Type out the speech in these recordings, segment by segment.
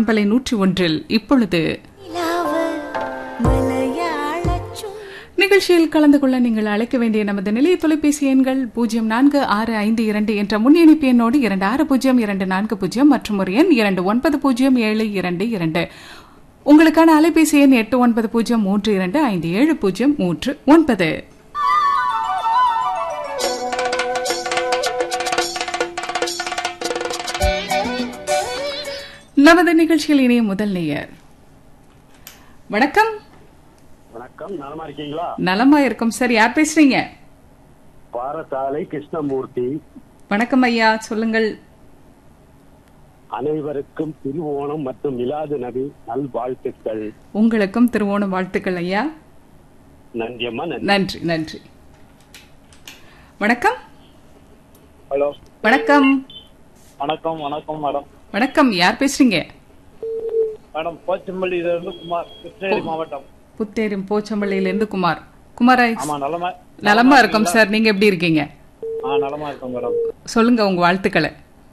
பண்பலை நூற்றி ஒன்றில் இப்பொழுது நிகழ்ச்சியில் கலந்து கொள்ள நீங்கள் அழைக்க வேண்டிய நமது நிலைய தொலைபேசி எண்கள் பூஜ்ஜியம் நான்கு ஆறு ஐந்து இரண்டு என்ற முன்னிணைப்பு எண்ணோடு இரண்டு ஆறு பூஜ்ஜியம் இரண்டு நான்கு பூஜ்ஜியம் மற்றும் ஒரு எண் இரண்டு ஒன்பது பூஜ்ஜியம் ஏழு இரண்டு இரண்டு உங்களுக்கான அலைபேசி எண் எட்டு ஒன்பது பூஜ்ஜியம் மூன்று இரண்டு ஐந்து ஏழு பூஜ்ஜியம் மூன்று ஒன்பது நமது நிகழ்ச்சியில் இணைய முதல் நேயர் வணக்கம் வணக்கம் நலமா இருக்கீங்களா நலமா இருக்கும் சார் யார் பேசுறீங்க பாரசாலை கிருஷ்ணமூர்த்தி வணக்கம் ஐயா சொல்லுங்கள் அனைவருக்கும் திருவோணம் மற்றும் மிலாது நபி நல்வாழ்த்துக்கள் உங்களுக்கும் திருவோணம் வாழ்த்துக்கள் ஐயா நன்றி அம்மா நன்றி நன்றி நன்றி வணக்கம் ஹலோ வணக்கம் வணக்கம் வணக்கம் மேடம் வணக்கம் யார் பேசுறீங்க மேடம் போச்சம்பள்ளியில இருந்து குமார் கிருஷ்ணகிரி மாவட்டம் புத்தேரி போச்சம்பள்ளியில இருந்து குமார் குமாரா ஆமா நலமா நலமா இருக்கும் சார் நீங்க எப்படி இருக்கீங்க ஆ நலமா இருக்கோம் மேடம் சொல்லுங்க உங்க வாழ்த்துக்களை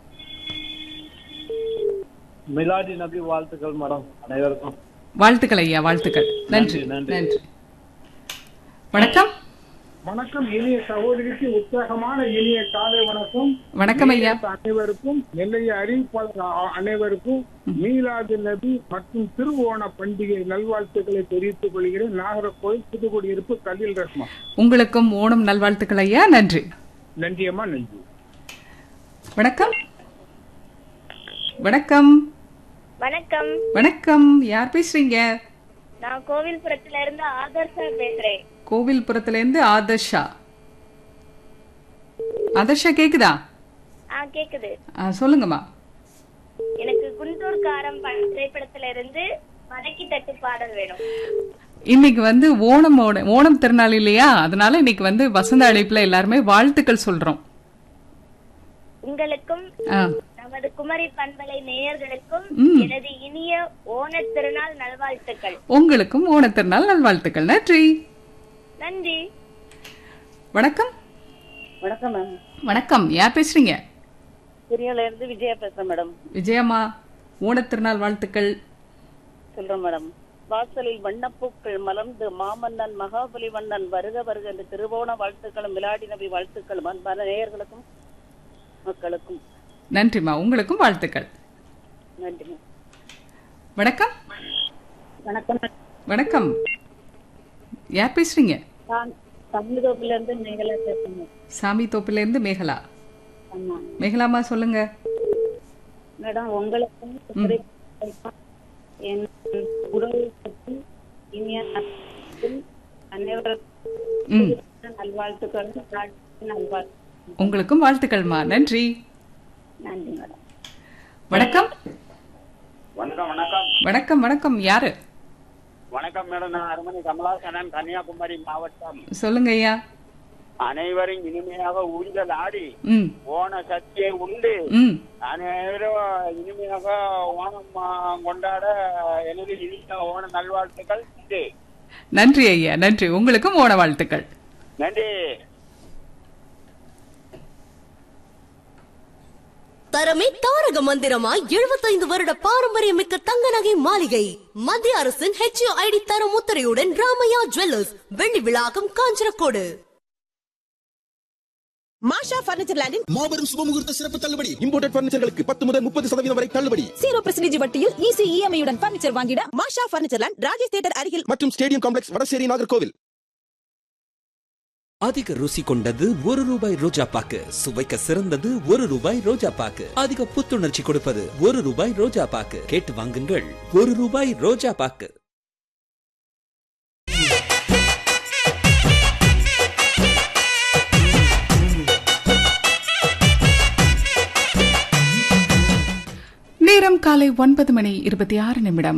மிலாடி நபி வாழ்த்துக்கள் மேடம் அனைவருக்கும் வாழ்த்துக்கள் ஐயா வாழ்த்துக்கள் நன்றி நன்றி, நன்றி. நன்றி வணக்கம் வணக்கம் இனிய சகோதரிக்கு உற்சாகமான இனிய காலை வணக்கம் வணக்கம் ஐயா அனைவருக்கும் நெல்லைய அறிவிப்பாளர் அ- அனைவருக்கும் மீலாது நபி மற்றும் திருவோண பண்டிகை நல்வாழ்த்துக்களை தெரிவித்துக் கொள்கிறேன் நாகர்கோவில் புதுக்குடியிருப்பு கல்லில் ரஸ்மா உங்களுக்கும் ஓணம் நல்வாழ்த்துக்கள் ஐயா நன்றி நன்றியம்மா நன்றி வணக்கம் வணக்கம் வணக்கம் வணக்கம் யார் பேசுறீங்க நான் கோவில்புரத்துல இருந்து ஆதர்ஷா பேசுறேன் கோவில்புரத்துல இருந்து ஆதர்ஷா ஆதர்ஷா கேக்குதா ஆ கேக்குது ஆ, சொல்லுங்கம்மா எனக்கு குண்டூர் காரம் ப- திரைப்படத்துல இருந்து மடக்கி தட்டு பாடல் வேணும் இன்னைக்கு வந்து ஓணமோட ஓணம் திருநாள் இல்லையா அதனால இன்னைக்கு வந்து வசந்த அழைப்புல எல்லாருமே வாழ்த்துக்கள் சொல்றோம் உங்களுக்கும் ஆ, நமது குமரி பண்பலை நேயர்களுக்கும் ம். எனது இனிய ஓணத் திருநாள் நல்வாழ்த்துக்கள் உங்களுக்கும் ஓணத்திருநாள் நல்வாழ்த்துக்கள் நன்றி நன்றி வணக்கம் வணக்கம் மேம் வணக்கம் யார் பேசுறீங்க பெரியோல இருந்து விஜயா பேசுறேன் மேடம் விஜயம்மா ஓணத்திருநாள் வாழ்த்துக்கள் சொல்றேன் மேடம் வாசலில் வண்ணப்பூக்கள் மலர்ந்து மாமன்னன் மகாபலி வண்ணன் வருக வருக என்று திருவோண வாழ்த்துக்களும் மிலாடி நபி வாழ்த்துக்களும் அன்பான நேயர்களுக்கும் மக்களுக்கும் நன்றிம்மா உங்களுக்கும் வாழ்த்துக்கள் நன்றி மேம். வணக்கம் வணக்கம் வணக்கம் யார் பேசுறீங்க நான் தமிழ்தோப்புல இருந்து மேகலா பேசுறேன் சாமி தோப்புல இருந்து மேகலா ஆமா மேகலாமா சொல்லுங்க மேடம் உங்களுக்கும் குமரிக்கும் என் உறவை பற்றி இனிய நல்வாழ்த்துக்கள். அனைவருக்கும் ம் நல்வாழ்த்துக்களும் நாட்டுக்கு நல்வாழ்த்து உங்களுக்கும் வாழ்த்துக்கள்மா நன்றி நன்றி மேடம் வணக்கம் வணக்கம் வணக்கம் வணக்கம் வணக்கம் யாரு வணக்கம் மேடம் நான் அருமணி கமலாசனன் கன்னியாகுமரி மாவட்டம் சொல்லுங்க ஐயா அனைவரும் இனிமையாக ஊஞ்சல் ஆடி ம் ஓண சத்தியை உண்டு ம் அனைவரும் இனிமையாக ஓணம் ஆ, கொண்டாட எனது இனிய ஓண நல்வாழ்த்துக்கள் உண்டு நன்றி ஐயா நன்றி உங்களுக்கும் ஓண வாழ்த்துக்கள் நன்றி தரமே தாரக மந்திரமா 75 வருட பாரம்பரியமிக்க தங்க நகை மாளிகை மத்திய அரசின் ஹெச்ஐடி தரம் முத்திரையுடன் ராமையா ஜுவல்லர்ஸ் வெள்ளி விழாக்கம் காஞ்சனக்கோடு மாஷா பர்னிச்சர் லேண்டின் மாபெரும் சுபமுகூர்த்த சிறப்பு தள்ளுபடி இம்போர்டட் பர்னிச்சர்களுக்கு பத்து முதல் முப்பது சதவீதம் வரை தள்ளுபடி ஜீரோ பர்சன்டேஜ் வட்டியில் ஈஸி இஎம்ஐ உடன் பர்னிச்சர் வாங்கிட Masha furniture land Rajesh theatre அருகில் மற்றும் ஸ்டேடியம் காம்ப்ளெக்ஸ் வடசேரி நாகர்கோவில் அதிக ருசி கொண்டது ஒரு ரூபாய் ரோஜா பாக்கு சுவைக்க சிறந்தது ஒரு ரூபாய் ரோஜா பாக்கு அதிக புத்துணர்ச்சி கொடுப்பது ஒரு ரூபாய் ரோஜா பாக்கு கேட்டு வாங்குங்கள் ஒரு ரூபாய் ரோஜா பாக்கு நேரம் காலை ஒன்பது மணி இருபத்தி ஆறு நிமிடம்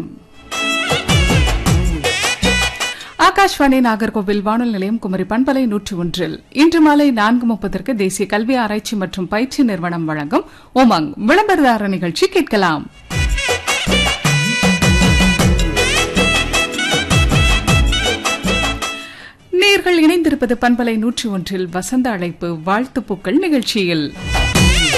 ஆகாஷ்வாணி நாகர்கோவில் வானொலி நிலையம் குமரி பண்பலை நூற்றி ஒன்றில் இன்று மாலை நான்கு முப்பதற்கு தேசிய கல்வி ஆராய்ச்சி மற்றும் பயிற்சி நிறுவனம் வழங்கும் உமங் விளம்பரதார நிகழ்ச்சி கேட்கலாம் நேர்கள் இணைந்திருப்பது பண்பலை நூற்றி ஒன்றில் வசந்த அழைப்பு வாழ்த்துப்பூக்கள் நிகழ்ச்சியில்